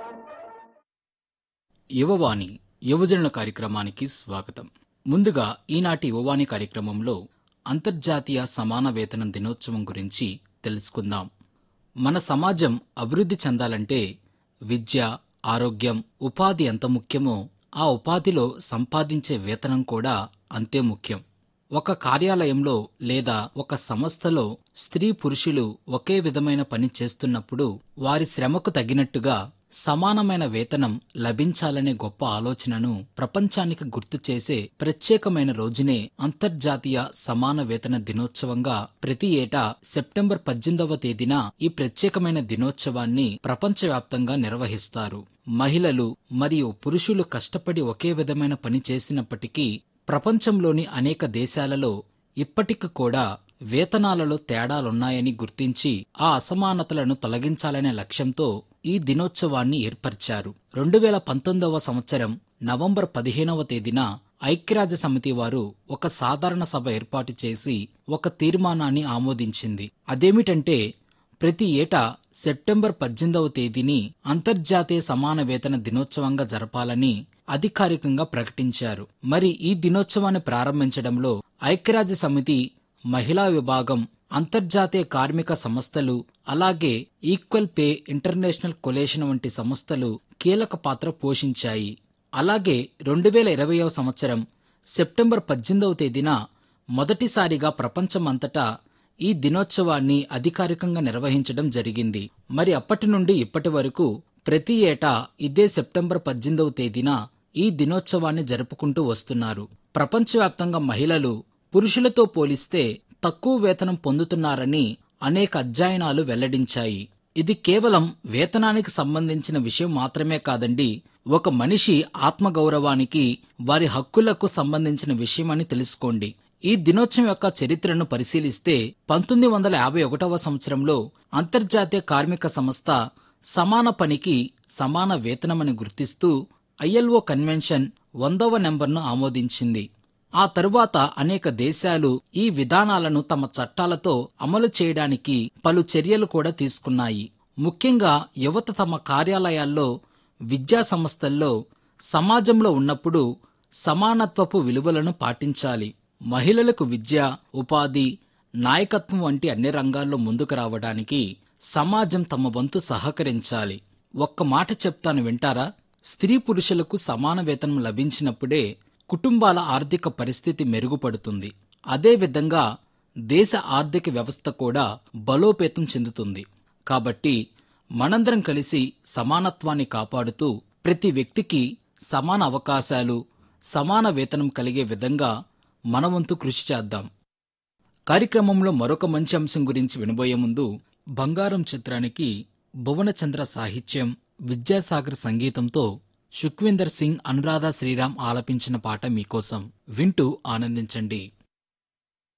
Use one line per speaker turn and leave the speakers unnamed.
యువవాణి యువజనుల కార్యక్రమానికి స్వాగతం ముందుగా ఈనాటి యువవాణి కార్యక్రమంలో అంతర్జాతీయ సమాన వేతనం దినోత్సవం గురించి తెలుసుకుందాం మన సమాజం అభివృద్ధి చెందాలంటే విద్య ఆరోగ్యం ఉపాధి ఎంత ముఖ్యమో ఆ ఉపాధిలో సంపాదించే వేతనం కూడా అంతే ముఖ్యం ఒక కార్యాలయంలో లేదా ఒక సంస్థలో స్త్రీ పురుషులు ఒకే విధమైన పని చేస్తున్నప్పుడు వారి శ్రమకు తగినట్టుగా సమానమైన వేతనం లభించాలనే గొప్ప ఆలోచనను ప్రపంచానికి గుర్తు చేసే ప్రత్యేకమైన రోజునే అంతర్జాతీయ సమాన వేతన దినోత్సవంగా ప్రతి ఏటా సెప్టెంబర్ పద్దెనిమిదవ తేదీన ఈ ప్రత్యేకమైన దినోత్సవాన్ని ప్రపంచవ్యాప్తంగా నిర్వహిస్తారు మహిళలు మరియు పురుషులు కష్టపడి ఒకే విధమైన పని చేసినప్పటికీ ప్రపంచంలోని అనేక దేశాలలో ఇప్పటికి కూడా వేతనాలలో తేడాలున్నాయని గుర్తించి ఆ అసమానతలను తొలగించాలనే లక్ష్యంతో ఈ దినోత్సవాన్ని ఏర్పరిచారు రెండు వేల పంతొమ్మిదవ సంవత్సరం నవంబర్ పదిహేనవ తేదీన ఐక్యరాజ్య సమితి వారు ఒక సాధారణ సభ ఏర్పాటు చేసి ఒక తీర్మానాన్ని ఆమోదించింది అదేమిటంటే ప్రతి ఏటా సెప్టెంబర్ పద్దెనిమిదవ తేదీని అంతర్జాతీయ సమాన వేతన దినోత్సవంగా జరపాలని అధికారికంగా ప్రకటించారు మరి ఈ దినోత్సవాన్ని ప్రారంభించడంలో ఐక్యరాజ్య సమితి మహిళా విభాగం అంతర్జాతీయ కార్మిక సంస్థలు అలాగే ఈక్వల్ పే ఇంటర్నేషనల్ కొలేషన్ వంటి సంస్థలు కీలక పాత్ర పోషించాయి అలాగే రెండు వేల ఇరవయవ సంవత్సరం సెప్టెంబర్ పద్దెనిమిదవ తేదీన మొదటిసారిగా ప్రపంచమంతటా ఈ దినోత్సవాన్ని అధికారికంగా నిర్వహించడం జరిగింది మరి అప్పటి నుండి ఇప్పటి వరకు ప్రతి ఏటా ఇదే సెప్టెంబర్ పద్దెనిమిదవ తేదీన ఈ దినోత్సవాన్ని జరుపుకుంటూ వస్తున్నారు ప్రపంచవ్యాప్తంగా మహిళలు పురుషులతో పోలిస్తే తక్కువ వేతనం పొందుతున్నారని అనేక అధ్యయనాలు వెల్లడించాయి ఇది కేవలం వేతనానికి సంబంధించిన విషయం మాత్రమే కాదండి ఒక మనిషి ఆత్మగౌరవానికి వారి హక్కులకు సంబంధించిన విషయమని తెలుసుకోండి ఈ దినోత్సవం యొక్క చరిత్రను పరిశీలిస్తే పంతొమ్మిది వందల యాభై ఒకటవ సంవత్సరంలో అంతర్జాతీయ కార్మిక సంస్థ సమాన పనికి సమాన వేతనమని గుర్తిస్తూ ఐఎల్ఓ కన్వెన్షన్ వందవ నెంబర్ను ఆమోదించింది ఆ తరువాత అనేక దేశాలు ఈ విధానాలను తమ చట్టాలతో అమలు చేయడానికి పలు చర్యలు కూడా తీసుకున్నాయి ముఖ్యంగా యువత తమ కార్యాలయాల్లో విద్యా సంస్థల్లో సమాజంలో ఉన్నప్పుడు సమానత్వపు విలువలను పాటించాలి మహిళలకు విద్య ఉపాధి నాయకత్వం వంటి అన్ని రంగాల్లో ముందుకు రావడానికి సమాజం తమ వంతు సహకరించాలి ఒక్క మాట చెప్తాను వింటారా స్త్రీ పురుషులకు సమాన వేతనం లభించినప్పుడే కుటుంబాల ఆర్థిక పరిస్థితి మెరుగుపడుతుంది అదేవిధంగా దేశ ఆర్థిక వ్యవస్థ కూడా బలోపేతం చెందుతుంది కాబట్టి మనందరం కలిసి సమానత్వాన్ని కాపాడుతూ ప్రతి వ్యక్తికి సమాన అవకాశాలు సమాన వేతనం కలిగే విధంగా మన వంతు కృషి చేద్దాం కార్యక్రమంలో మరొక మంచి అంశం గురించి వినబోయే ముందు బంగారం చిత్రానికి భువనచంద్ర సాహిత్యం విద్యాసాగర్ సంగీతంతో సుఖ్వీందర్ సింగ్ అనురాధ శ్రీరామ్ ఆలపించిన పాట మీకోసం వింటూ ఆనందించండి